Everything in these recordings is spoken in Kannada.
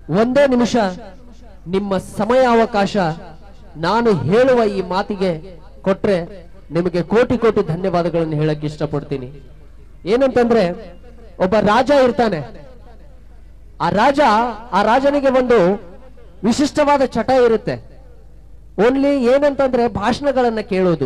ಒಂದೇ ನಿಮಿಷ ನಿಮ್ಮ ಸಮಯಾವಕಾಶ ನಾನು ಹೇಳುವ ಈ ಮಾತಿಗೆ ಕೊಟ್ರೆ ನಿಮಗೆ ಕೋಟಿ ಕೋಟಿ ಧನ್ಯವಾದಗಳನ್ನು ಹೇಳಕ್ ಇಷ್ಟಪಡ್ತೀನಿ ಏನಂತಂದ್ರೆ ಒಬ್ಬ ರಾಜ ಇರ್ತಾನೆ ಆ ರಾಜ ಆ ರಾಜನಿಗೆ ಒಂದು ವಿಶಿಷ್ಟವಾದ ಚಟ ಇರುತ್ತೆ ಓನ್ಲಿ ಏನಂತಂದ್ರೆ ಭಾಷಣಗಳನ್ನ ಕೇಳೋದು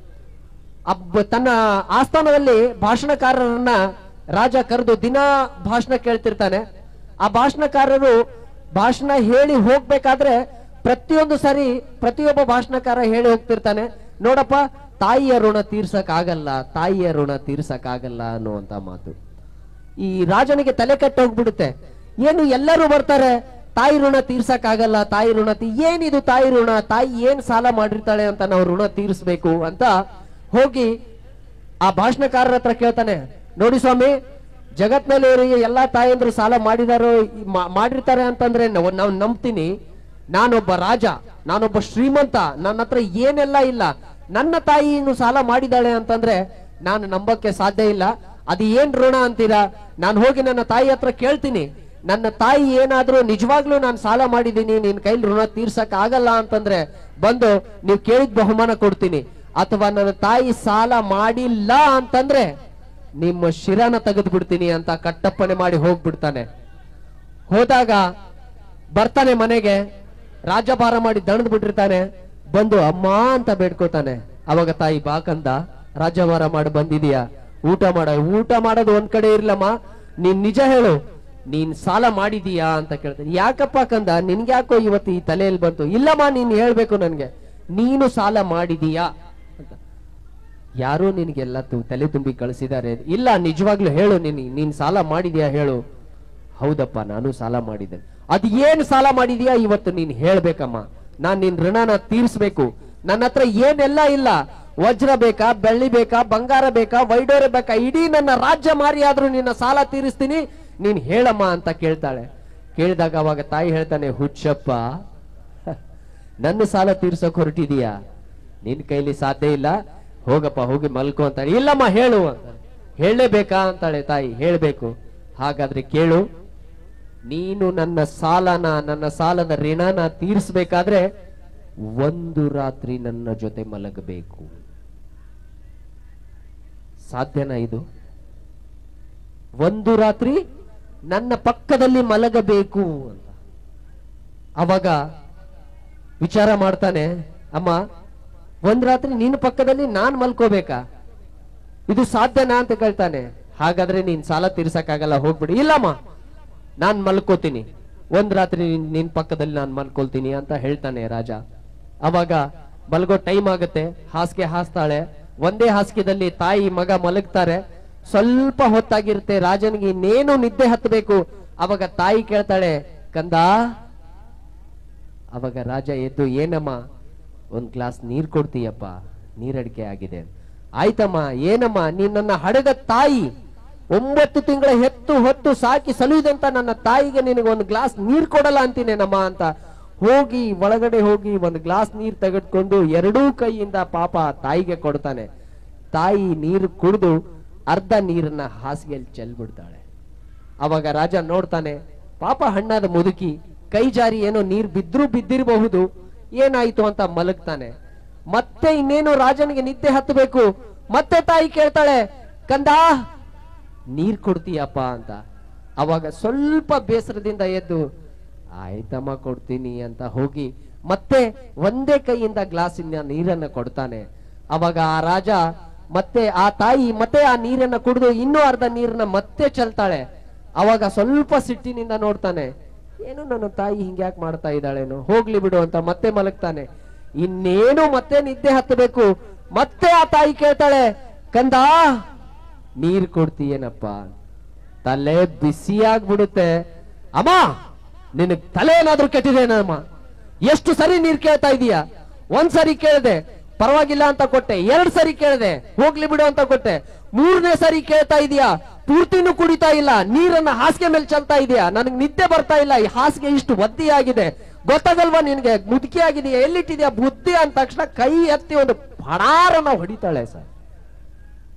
ಅಬ್ಬ ತನ್ನ ಆಸ್ಥಾನದಲ್ಲಿ ಭಾಷಣಕಾರರನ್ನ ರಾಜ ಕರೆದು ದಿನ ಭಾಷಣ ಕೇಳ್ತಿರ್ತಾನೆ ಆ ಭಾಷಣಕಾರರು ಭಾಷಣ ಹೇಳಿ ಹೋಗ್ಬೇಕಾದ್ರೆ ಪ್ರತಿಯೊಂದು ಸರಿ ಪ್ರತಿಯೊಬ್ಬ ಭಾಷಣಕಾರ ಹೇಳಿ ಹೋಗ್ತಿರ್ತಾನೆ ನೋಡಪ್ಪ ತಾಯಿಯ ಋಣ ತೀರ್ಸಕ್ ಆಗಲ್ಲ ತಾಯಿಯ ಋಣ ತೀರ್ಸಕ್ ಆಗಲ್ಲ ಅನ್ನುವಂತ ಮಾತು ಈ ರಾಜನಿಗೆ ತಲೆ ಕೆಟ್ಟು ಹೋಗ್ಬಿಡುತ್ತೆ ಏನು ಎಲ್ಲರೂ ಬರ್ತಾರೆ ತಾಯಿ ಋಣ ತೀರ್ಸಕ್ ಆಗಲ್ಲ ತಾಯಿ ಋಣ ತೀ ಏನಿದು ತಾಯಿ ಋಣ ತಾಯಿ ಏನ್ ಸಾಲ ಮಾಡಿರ್ತಾಳೆ ಅಂತ ನಾವು ಋಣ ತೀರಿಸ್ಬೇಕು ಅಂತ ಹೋಗಿ ಆ ಭಾಷಣಕಾರರ ಹತ್ರ ಕೇಳ್ತಾನೆ ನೋಡಿ ಸ್ವಾಮಿ ಜಗತ್ನಲ್ಲಿ ಇವರಿಗೆ ಎಲ್ಲಾ ತಾಯಂದ್ರು ಸಾಲ ಮಾಡಿದಾರೋ ಈ ಮಾ- ಮಾಡಿರ್ತಾರೆ ಅಂತಂದ್ರೆ ನಾವು ನಾವು ನಂಬ್ತೀನಿ ನಾನೊಬ್ಬ ರಾಜ ನಾನೊಬ್ಬ ಶ್ರೀಮಂತ ನನ್ನ ಹತ್ರ ಏನೆಲ್ಲ ಇಲ್ಲ ನನ್ನ ತಾಯಿ ಇನ್ನು ಸಾಲ ಮಾಡಿದಾಳೆ ಅಂತಂದ್ರೆ ನಾನು ನಂಬಕ್ಕೆ ಸಾಧ್ಯ ಇಲ್ಲ ಅದು ಏನ್ ಋಣ ಅಂತೀರಾ ನಾನು ಹೋಗಿ ನನ್ನ ತಾಯಿ ಹತ್ರ ಕೇಳ್ತೀನಿ ನನ್ನ ತಾಯಿ ಏನಾದ್ರೂ ನಿಜವಾಗ್ಲೂ ನಾನು ಸಾಲ ಮಾಡಿದ್ದೀನಿ ನಿನ್ ಕೈಲಿ ಋಣ ತೀರ್ಸಕ್ ಆಗಲ್ಲ ಅಂತಂದ್ರೆ ಬಂದು ನೀವು ಕೇಳಿದ ಬಹುಮಾನ ಕೊಡ್ತೀನಿ ಅಥವಾ ನನ್ನ ತಾಯಿ ಸಾಲ ಮಾಡಿಲ್ಲ ಅಂತಂದ್ರೆ ನಿಮ್ಮ ಶಿರನ ತೆಗೆದು ಬಿಡ್ತೀನಿ ಅಂತ ಕಟ್ಟಪ್ಪಣೆ ಮಾಡಿ ಹೋಗ್ಬಿಡ್ತಾನೆ ಹೋದಾಗ ಬರ್ತಾನೆ ಮನೆಗೆ ರಾಜ್ಯಭಾರ ಮಾಡಿ ದಣದ್ ಬಿಟ್ಟಿರ್ತಾನೆ ಬಂದು ಅಮ್ಮ ಅಂತ ಬೇಡ್ಕೋತಾನೆ ಅವಾಗ ತಾಯಿ ಬಾಕಂದ ರಾಜ್ಯಭಾರ ಮಾಡಿ ಬಂದಿದೀಯಾ ಊಟ ಮಾಡ ಊಟ ಮಾಡೋದು ಒಂದ್ ಕಡೆ ಇರ್ಲಮ್ಮ ನೀನ್ ನಿಜ ಹೇಳು ನೀನ್ ಸಾಲ ಮಾಡಿದೀಯಾ ಅಂತ ಕೇಳ್ತಾನೆ ಯಾಕಪ್ಪ ಕಂದ ನಿನ್ಗ್ಯಾಕೋ ಇವತ್ತು ಈ ತಲೆಯಲ್ಲಿ ಬಂತು ಇಲ್ಲಮ್ಮ ನೀನ್ ಹೇಳ್ಬೇಕು ನನ್ಗೆ ನೀನು ಸಾಲ ಮಾಡಿದೀಯಾ ಅಂತ ಯಾರೋ ನಿನಗೆಲ್ಲ ತು- ತಲೆ ತುಂಬಿ ಕಳಿಸಿದ್ದಾರೆ ಇಲ್ಲ ನಿಜವಾಗ್ಲೂ ಹೇಳು ನೀನ್ ನೀನ್ ಸಾಲ ಮಾಡಿದ್ಯಾ ಹೇಳು ಹೌದಪ್ಪ ನಾನು ಸಾಲ ಮಾಡಿದ್ದೇನೆ ಅದ್ ಏನ್ ಸಾಲ ಮಾಡಿದ್ಯಾ ಇವತ್ತು ನೀನ್ ಹೇಳ್ಬೇಕಮ್ಮ ನಾನ್ ನಿನ್ ಋಣನ ತೀರ್ಸ್ಬೇಕು ನನ್ನ ಹತ್ರ ಏನೆಲ್ಲ ಇಲ್ಲ ವಜ್ರ ಬೇಕಾ ಬೆಳ್ಳಿ ಬೇಕಾ ಬಂಗಾರ ಬೇಕಾ ವೈಡೋರೆ ಬೇಕಾ ಇಡೀ ನನ್ನ ರಾಜ್ಯ ಮಾರಿ ಆದ್ರೂ ನಿನ್ನ ಸಾಲ ತೀರಿಸ್ತೀನಿ ನೀನ್ ಹೇಳಮ್ಮ ಅಂತ ಕೇಳ್ತಾಳೆ ಕೇಳಿದಾಗ ಅವಾಗ ತಾಯಿ ಹೇಳ್ತಾನೆ ಹುಚ್ಚಪ್ಪ ನನ್ನ ಸಾಲ ತೀರ್ಸಕ್ ಹೊರಟಿದೀಯಾ ನಿನ್ ಕೈಲಿ ಸಾಧ್ಯ ಇಲ್ಲ ಹೋಗಪ್ಪ ಹೋಗಿ ಮಲ್ಕೋ ಅಂತಾಳೆ ಇಲ್ಲಮ್ಮ ಹೇಳು ಅಂತ ಹೇಳಲೇಬೇಕಾ ಅಂತಾಳೆ ತಾಯಿ ಹೇಳ್ಬೇಕು ಹಾಗಾದ್ರೆ ಕೇಳು ನೀನು ನನ್ನ ಸಾಲನ ನನ್ನ ಸಾಲದ ಋಣನ ತೀರಿಸ್ಬೇಕಾದ್ರೆ ಒಂದು ರಾತ್ರಿ ನನ್ನ ಜೊತೆ ಮಲಗಬೇಕು ಸಾಧ್ಯನಾ ಇದು ಒಂದು ರಾತ್ರಿ ನನ್ನ ಪಕ್ಕದಲ್ಲಿ ಮಲಗಬೇಕು ಅಂತ ಅವಾಗ ವಿಚಾರ ಮಾಡ್ತಾನೆ ಅಮ್ಮ ಒಂದ್ ರಾತ್ರಿ ನಿನ್ನ ಪಕ್ಕದಲ್ಲಿ ನಾನ್ ಮಲ್ಕೋಬೇಕಾ ಇದು ಸಾಧ್ಯನಾ ಅಂತ ಕೇಳ್ತಾನೆ ಹಾಗಾದ್ರೆ ನೀನ್ ಸಾಲ ತೀರ್ಸಕ್ಕಾಗಲ್ಲ ಹೋಗ್ಬಿಡಿ ಇಲ್ಲಮ್ಮ ನಾನ್ ಮಲ್ಕೋತೀನಿ ಒಂದ್ ರಾತ್ರಿ ನಿನ್- ನಿನ್ ಪಕ್ಕದಲ್ಲಿ ನಾನ್ ಮಲ್ಕೊಳ್ತೀನಿ ಅಂತ ಹೇಳ್ತಾನೆ ರಾಜ ಅವಾಗ ಮಲ್ಗೋ ಟೈಮ್ ಆಗುತ್ತೆ ಹಾಸಿಗೆ ಹಾಸ್ತಾಳೆ ಒಂದೇ ಹಾಸಿಗೆದಲ್ಲಿ ತಾಯಿ ಮಗ ಮಲಗ್ತಾರೆ ಸ್ವಲ್ಪ ಹೊತ್ತಾಗಿರುತ್ತೆ ರಾಜನಿಗೆ ಇನ್ನೇನು ನಿದ್ದೆ ಹತ್ತಬೇಕು ಅವಾಗ ತಾಯಿ ಕೇಳ್ತಾಳೆ ಕಂದ ಅವಾಗ ರಾಜ ಎದ್ದು ಏನಮ್ಮ ಒಂದ್ ಗ್ಲಾಸ್ ನೀರ್ ಕೊಡ್ತೀಯಪ್ಪ ನೀರಡಿಕೆ ಆಗಿದೆ ಆಯ್ತಮ್ಮ ಏನಮ್ಮ ನೀನ್ ನನ್ನ ಹಡೆದ ತಾಯಿ ಒಂಬತ್ತು ತಿಂಗಳ ಹೆತ್ತು ಹೊತ್ತು ಸಾಕಿ ಸಲುಹಿದಂತ ನನ್ನ ತಾಯಿಗೆ ನಿನಗೆ ಒಂದು ಗ್ಲಾಸ್ ನೀರ್ ಕೊಡಲ್ಲ ಅಂತೀನೇನಮ್ಮ ಅಂತ ಹೋಗಿ ಒಳಗಡೆ ಹೋಗಿ ಒಂದು ಗ್ಲಾಸ್ ನೀರ್ ತೆಗೆದುಕೊಂಡು ಎರಡೂ ಕೈಯಿಂದ ಪಾಪ ತಾಯಿಗೆ ಕೊಡ್ತಾನೆ ತಾಯಿ ನೀರು ಕುಡಿದು ಅರ್ಧ ನೀರನ್ನ ಹಾಸಿಗೆಯಲ್ಲಿ ಚೆಲ್ಬಿಡ್ತಾಳೆ ಅವಾಗ ರಾಜ ನೋಡ್ತಾನೆ ಪಾಪ ಹಣ್ಣಾದ ಮುದುಕಿ ಕೈ ಜಾರಿ ಏನೋ ನೀರ್ ಬಿದ್ರೂ ಬಿದ್ದಿರಬಹುದು ಏನಾಯ್ತು ಅಂತ ಮಲಗ್ತಾನೆ ಮತ್ತೆ ಇನ್ನೇನು ರಾಜನಿಗೆ ನಿದ್ದೆ ಹತ್ತಬೇಕು ಮತ್ತೆ ತಾಯಿ ಕೇಳ್ತಾಳೆ ಕಂದ ನೀರ್ ಕೊಡ್ತೀಯಪ್ಪ ಅಂತ ಅವಾಗ ಸ್ವಲ್ಪ ಬೇಸರದಿಂದ ಎದ್ದು ಆಯ್ತಮ್ಮ ಕೊಡ್ತೀನಿ ಅಂತ ಹೋಗಿ ಮತ್ತೆ ಒಂದೇ ಕೈಯಿಂದ ಗ್ಲಾಸಿನ ನೀರನ್ನ ಕೊಡ್ತಾನೆ ಅವಾಗ ಆ ರಾಜ ಮತ್ತೆ ಆ ತಾಯಿ ಮತ್ತೆ ಆ ನೀರನ್ನ ಕುಡಿದು ಇನ್ನೂ ಅರ್ಧ ನೀರನ್ನ ಮತ್ತೆ ಚೆಲ್ತಾಳೆ ಅವಾಗ ಸ್ವಲ್ಪ ಸಿಟ್ಟಿನಿಂದ ನೋಡ್ತಾನೆ ಏನು ನನ್ನ ತಾಯಿ ಹಿಂಗ್ಯಾಕ್ ಮಾಡ್ತಾ ಇದ್ದಾಳೇನೋ ಹೋಗ್ಲಿ ಬಿಡು ಅಂತ ಮತ್ತೆ ಮಲಗ್ತಾನೆ ಇನ್ನೇನು ಮತ್ತೆ ನಿದ್ದೆ ಹತ್ತಬೇಕು ಮತ್ತೆ ಆ ತಾಯಿ ಕೇಳ್ತಾಳೆ ಕಂದ ನೀರ್ ಕೊಡ್ತೀಯೇನಪ್ಪ ತಲೆ ಬಿಸಿಯಾಗ್ಬಿಡುತ್ತೆ ಅಮ್ಮ ನಿನಗ್ ತಲೆ ಏನಾದ್ರೂ ಕೆಟ್ಟಿದೇನಮ್ಮ ಎಷ್ಟು ಸರಿ ನೀರ್ ಕೇಳ್ತಾ ಇದೀಯಾ ಒಂದ್ ಸರಿ ಕೇಳ್ದೆ ಪರವಾಗಿಲ್ಲ ಅಂತ ಕೊಟ್ಟೆ ಎರಡ್ ಸರಿ ಕೇಳ್ದೆ ಹೋಗ್ಲಿ ಬಿಡು ಅಂತ ಕೊಟ್ಟೆ ಮೂರನೇ ಸರಿ ಕೇಳ್ತಾ ಇದೀಯಾ ಪೂರ್ತಿನೂ ಕುಡಿತಾ ಇಲ್ಲ ನೀರನ್ನ ಹಾಸಿಗೆ ಮೇಲೆ ಚೆಲ್ತಾ ಇದೀಯಾ ನನಗ್ ನಿದ್ದೆ ಬರ್ತಾ ಇಲ್ಲ ಈ ಹಾಸಿಗೆ ಇಷ್ಟು ಒದ್ದಿ ಆಗಿದೆ ಗೊತ್ತಾಗಲ್ವಾ ನಿನ್ಗೆ ಮುದುಕಿ ಆಗಿದೆಯಾ ಎಲ್ಲಿಟ್ಟಿದ್ಯಾ ಬುದ್ಧಿ ಅಂದ ತಕ್ಷಣ ಕೈ ಎತ್ತಿ ಒಂದು ಪಡಾರನ ಹೊಡಿತಾಳೆ ಸರ್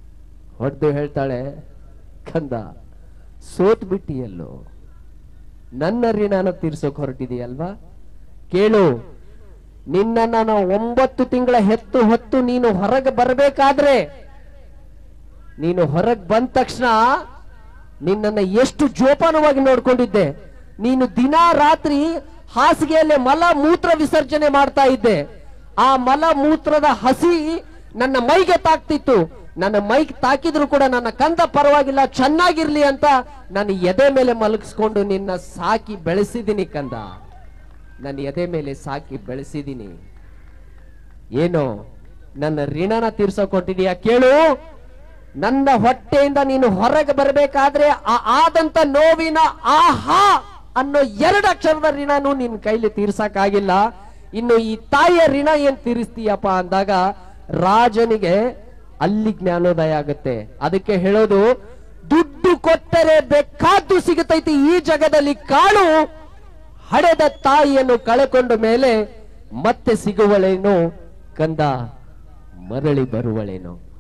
ಹೊಡೆದು ಹೇಳ್ತಾಳೆ ಕಂದ ಸೋತ್ ಬಿಟ್ಟಿಯಲ್ಲೋ ನನ್ನ ಋಣನ ತೀರ್ಸೋಕ್ ಹೊರಟಿದೆಯಲ್ವಾ ಕೇಳು ನಿನ್ನನ್ನ ನಾವು ಒಂಬತ್ತು ತಿಂಗಳ ಹೆತ್ತು ಹೊತ್ತು ನೀನು ಹೊರಗೆ ಬರಬೇಕಾದ್ರೆ ನೀನು ಹೊರಗೆ ಬಂದ ತಕ್ಷಣ ನಿನ್ನನ್ನ ಎಷ್ಟು ಜೋಪಾನವಾಗಿ ನೋಡ್ಕೊಂಡಿದ್ದೆ ನೀನು ದಿನ ರಾತ್ರಿ ಹಾಸಿಗೆಯಲ್ಲಿ ಮಲ ಮೂತ್ರ ವಿಸರ್ಜನೆ ಮಾಡ್ತಾ ಇದ್ದೆ ಆ ಮಲ ಮೂತ್ರದ ಹಸಿ ನನ್ನ ಮೈಗೆ ತಾಕ್ತಿತ್ತು ನನ್ನ ಮೈಗೆ ತಾಕಿದ್ರು ಕೂಡ ನನ್ನ ಕಂದ ಪರವಾಗಿಲ್ಲ ಚೆನ್ನಾಗಿರ್ಲಿ ಅಂತ ನಾನು ಎದೆ ಮೇಲೆ ಮಲಗಿಸ್ಕೊಂಡು ನಿನ್ನ ಸಾಕಿ ಬೆಳೆಸಿದ್ದೀನಿ ಕಂದ ನನ್ನ ಎದೆ ಮೇಲೆ ಸಾಕಿ ಬೆಳೆಸಿದ್ದೀನಿ ಏನು ನನ್ನ ಋಣನ ತೀರ್ಸೋಕೊಟ್ಟಿದೀಯಾ ಕೇಳು ನನ್ನ ಹೊಟ್ಟೆಯಿಂದ ನೀನು ಹೊರಗೆ ಬರಬೇಕಾದ್ರೆ ಆ ಆದಂತ ನೋವಿನ ಆಹಾ ಅನ್ನೋ ಎರಡು ಅಕ್ಷರದ ಋಣನು ನಿನ್ ಕೈಲಿ ತೀರ್ಸಕ್ಕಾಗಿಲ್ಲ ಇನ್ನು ಈ ತಾಯಿಯ ಋಣ ಏನ್ ತೀರಿಸ್ತೀಯಪ್ಪ ಅಂದಾಗ ರಾಜನಿಗೆ ಅಲ್ಲಿ ಜ್ಞಾನೋದಯ ಆಗುತ್ತೆ ಅದಕ್ಕೆ ಹೇಳೋದು ದುಡ್ಡು ಕೊಟ್ಟರೆ ಬೇಕಾದ್ದು ಸಿಗುತ್ತೈತಿ ಈ ಜಗದಲ್ಲಿ ಕಾಳು ಹಡೆದ ತಾಯಿಯನ್ನು ಕಳೆಕೊಂಡ ಮೇಲೆ ಮತ್ತೆ ಸಿಗುವಳೇನು ಕಂದ ಮರಳಿ ಬರುವಳೇನು